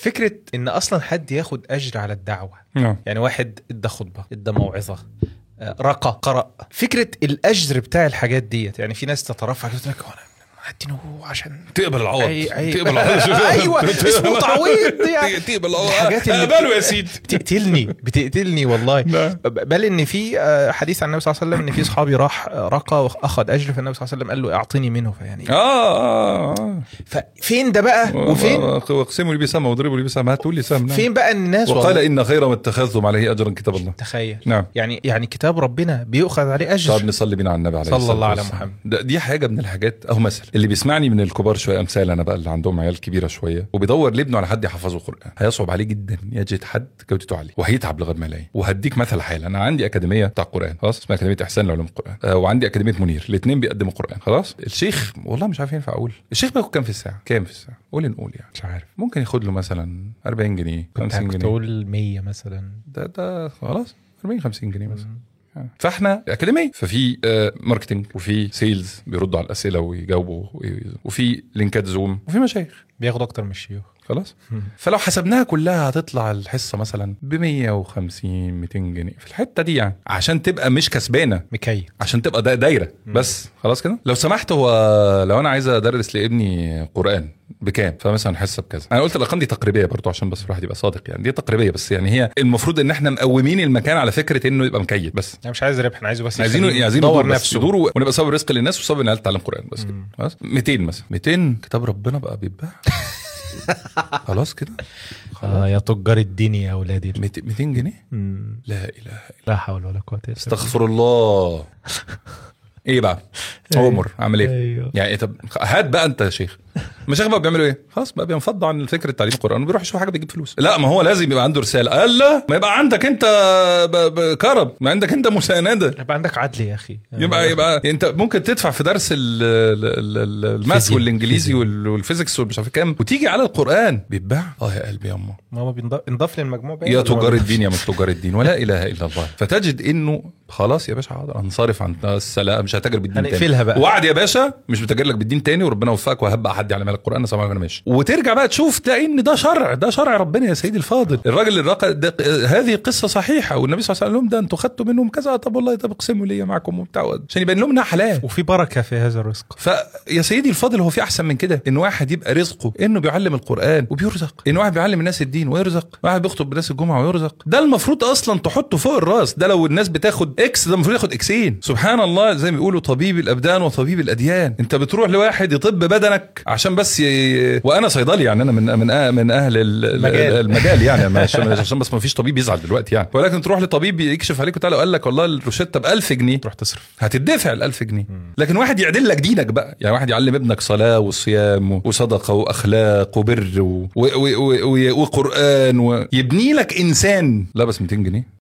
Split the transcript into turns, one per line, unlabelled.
فكره ان اصلا حد ياخد اجر على الدعوه
نعم
يعني واحد ادى خطبه ادى موعظه آه، رقى قرأ فكره الاجر بتاع الحاجات ديت يعني في ناس تترفع كده تقول لك هو انا هدينه عشان
تقبل العوض
أي- أي-
تقبل العوض
ايوه اسمه تعويض يعني
تقبل العوض
الحاجات اللي
قبله يا سيدي
بتقتلني بتقتلني والله
نعم.
بل ان في آه، حديث عن النبي صلى الله عليه وسلم ان في صحابي راح آه، رقى واخذ اجر فالنبي صلى الله عليه وسلم قال له اعطني منه فيعني
اه اه اه
ففين ده بقى وفين
واقسموا لي بسهم واضربوا لي بسهم هاتوا لي سهم نعم.
فين بقى الناس
وقال
والله
ان خير ما اتخذتم عليه اجرا كتاب الله
تخيل
نعم
يعني يعني كتاب ربنا بيؤخذ عليه اجر
طب نصلي بينا على النبي عليه
صلى
الصلاه
الله على
والسلام.
محمد.
ده دي حاجه من الحاجات اهو مثل اللي بيسمعني من الكبار شويه امثال انا بقى اللي عندهم عيال كبيره شويه وبيدور لابنه على حد يحفظه قران هيصعب عليه جدا يجد حد جودته عاليه وهيتعب لغايه ما يلاقي وهديك مثل حال انا عندي اكاديميه بتاع قران خلاص اسمها اكاديميه احسان لعلوم القران آه وعندي اكاديميه منير الاثنين بيقدموا قران خلاص الشيخ والله مش عارف ينفع اقول الشيخ بياخد كام في الساعه كام في الساعه قول نقول يعني
مش عارف
ممكن ياخد له مثلا 40 جنيه
كنت
50
كنت
جنيه
اقول 100 مثلا
ده ده خلاص 40 50 جنيه مثلا فاحنا اكاديميه ففي آه، ماركتنج وفي سيلز بيردوا على الاسئله ويجاوبوا وي- وفي لينكات زوم وفي مشايخ
بياخد اكتر من الشيوخ
خلاص فلو حسبناها كلها هتطلع الحصه مثلا ب 150 200 جنيه في الحته دي يعني عشان تبقى مش كسبانه
مكيف
عشان تبقى دا- دايره بس خلاص كده لو سمحت هو لو انا عايز ادرس لابني قران بكام فمثلا حصه بكذا انا قلت الارقام دي تقريبيه برضو عشان بس الواحد يبقى صادق يعني دي تقريبيه بس يعني هي المفروض ان احنا مقومين المكان على فكره انه يبقى مكيف بس
انا مش عايز ربح انا عايزه بس
عايزينه
يخليه
عايزينه
يدور
يدور بس
نفسه
يدور ونبقى سبب رزق للناس وسبب ان العيال تتعلم قران بس كده خلاص 200 مثلا 200 كتاب ربنا بقى بيتباع خلاص كده
آه يا تجار الدين يا اولادي
200 200 جنيه
مم.
لا اله الا
لا حول ولا قوه الا بالله
استغفر الله ايه بقى عمر اعمل ايه
ايوه
يعني إيه طب هات بقى انت يا شيخ المشايخ بقى بيعملوا ايه؟ خلاص بقى بينفضوا عن فكره تعليم القران وبيروح يشوف حاجه بتجيب فلوس لا ما هو لازم يبقى عنده رساله قال لا ما يبقى عندك انت ب- ب- كرم ما عندك انت مسانده
يبقى عندك عدل يا اخي
يبقى يبقى انت ممكن تدفع في درس ال- ال- ال- الماث
فيزياء.
والانجليزي
فيزياء.
وال- والفيزيكس والمش عارف كام وتيجي على القران بيتباع اه يا قلبي يا امه
ما هو بينضاف انضاف للمجموع بقى
يا
ولا ما
تجار
بينضافش؟
الدين يا مش تجار الدين ولا اله الا الله فتجد انه خلاص يا باشا حاضر انصرف عن السلام مش هتاجر بالدين تاني
هنقفلها بقى.
وعد يا باشا مش بتاجر لك بالدين تاني وربنا يوفقك وهبقى حد على مال القران سلام عليكم انا ماشي وترجع بقى تشوف تلاقي ان ده شرع ده شرع ربنا يا سيدي الفاضل الراجل اللي رقى ده هذه قصه صحيحه والنبي صلى الله عليه وسلم ده انتوا خدتوا منهم كذا طب والله طب اقسموا لي معكم وبتاع عشان يبين لهم انها حلال
وفي بركه في هذا الرزق
فيا سيدي الفاضل هو في احسن من كده ان واحد يبقى رزقه انه بيعلم القران وبيرزق ان واحد بيعلم الناس الدين ويرزق واحد بيخطب الناس الجمعه ويرزق ده المفروض اصلا تحطه فوق الراس ده لو الناس بتاخد اكس ده المفروض ياخد اكسين سبحان الله زي ما بيقولوا طبيب الابدان وطبيب الاديان انت بتروح لواحد يطب بدنك عشان بس ي... وانا صيدلي يعني انا من من أه- من اهل ال- ال-
المجال.
المجال يعني مش- عشان بس ما فيش طبيب يزعل دلوقتي يعني ولكن تروح لطبيب يكشف عليك وتعالى وقال لك والله الروشته ب 1000 جنيه
تروح تصرف
هتدفع ال 1000 جنيه لكن واحد يعدل لك دينك بقى يعني واحد يعلم ابنك صلاه وصيام و- وصدقه واخلاق وبر و... و... و... و... وقران ويبني لك انسان لا بس 200 جنيه